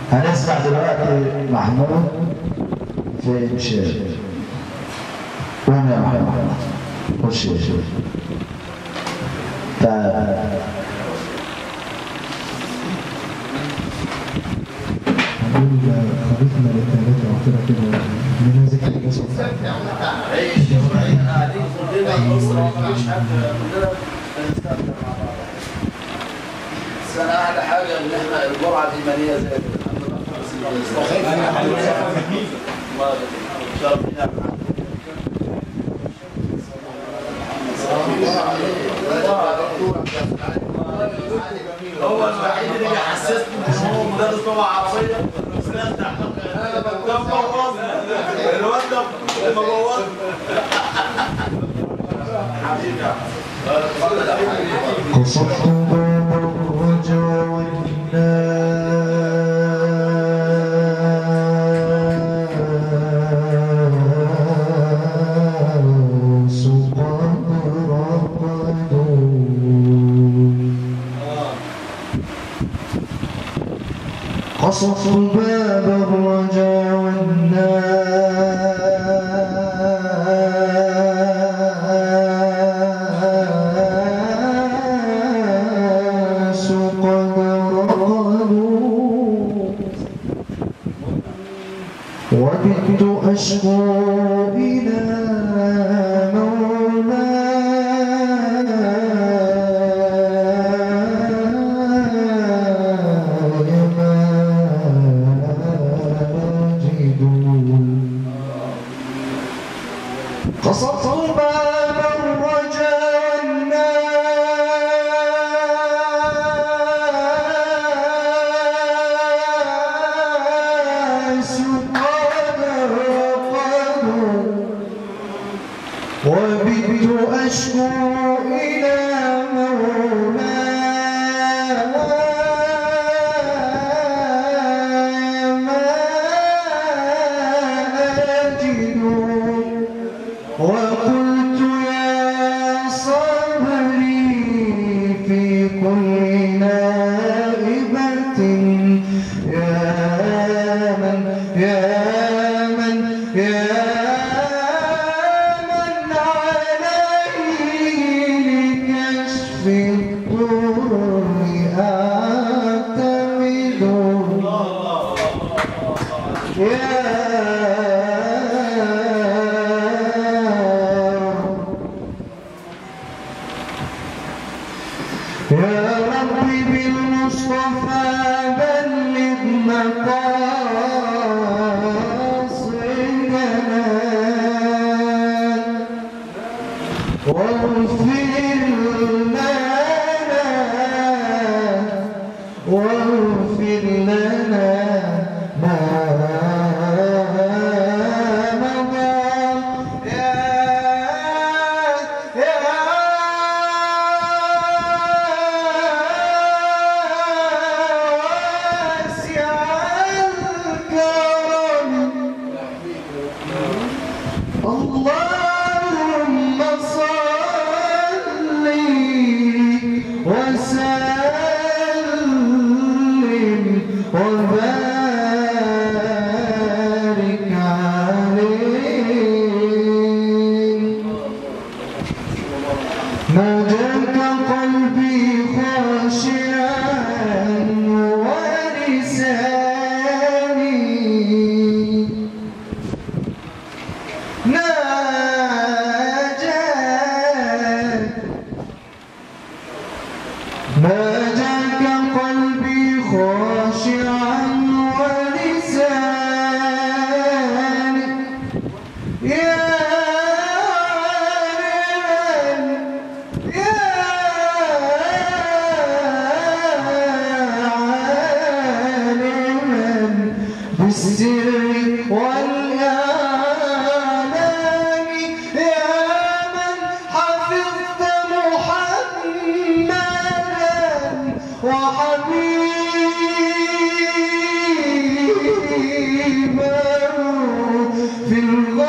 هنسمع دلوقتي محمود في إنشاء قوم يا محمود خش يا شيخ تعال هنقول خريطنا للثالثة وكده كده لنا ذكر الاسم عيش وعيش قاعدين كلنا أسرة مفيش حد كلنا بنستمتع مع بعض بس أنا أحلى حاجة إن إحنا الجرعة دي مالية زي كده هو الوحيد اللي بيحسسني ان هو مدرس لغه عربيه مستمتع ده مبوظ الواد ده مبوظ حبيبي قصدت باب الرجا والناس قد رقدوا قصص باب الرجا والناس قد رقدوا وبت أشكو إلى مولاي ماجد قصص باب الرجا والناس قد رقدوا وبت أشكو إلى مولاي ما أجد وقلت يا صبري في كل نائبة يا من يا من يا من عليه لكشف الضر أعتمد يا ربي بالمصطفى بلغ مقاصدنا واغفر لنا واغفر لنا ما مضى يا يا واسع الكرم اللهم صل وسلم وبارك عليه نجاك قلبي خاشعا ولساني ناجاك ناجاك قلبي خاشعا ولساني يا عالما يا عالما بالسر والإعلام يا من حفظت محمدا وحبيبه في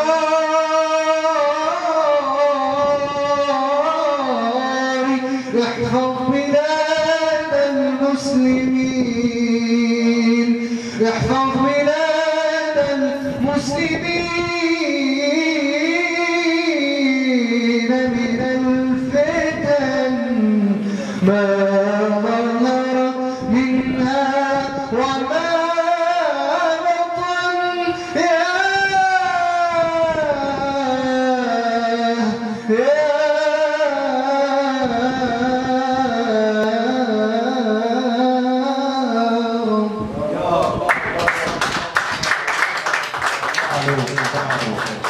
الغار احفظ بلاد المسلمين احفظ بلاد المسلمين من الفتن ما ظهر منها وما بطن يا يا رب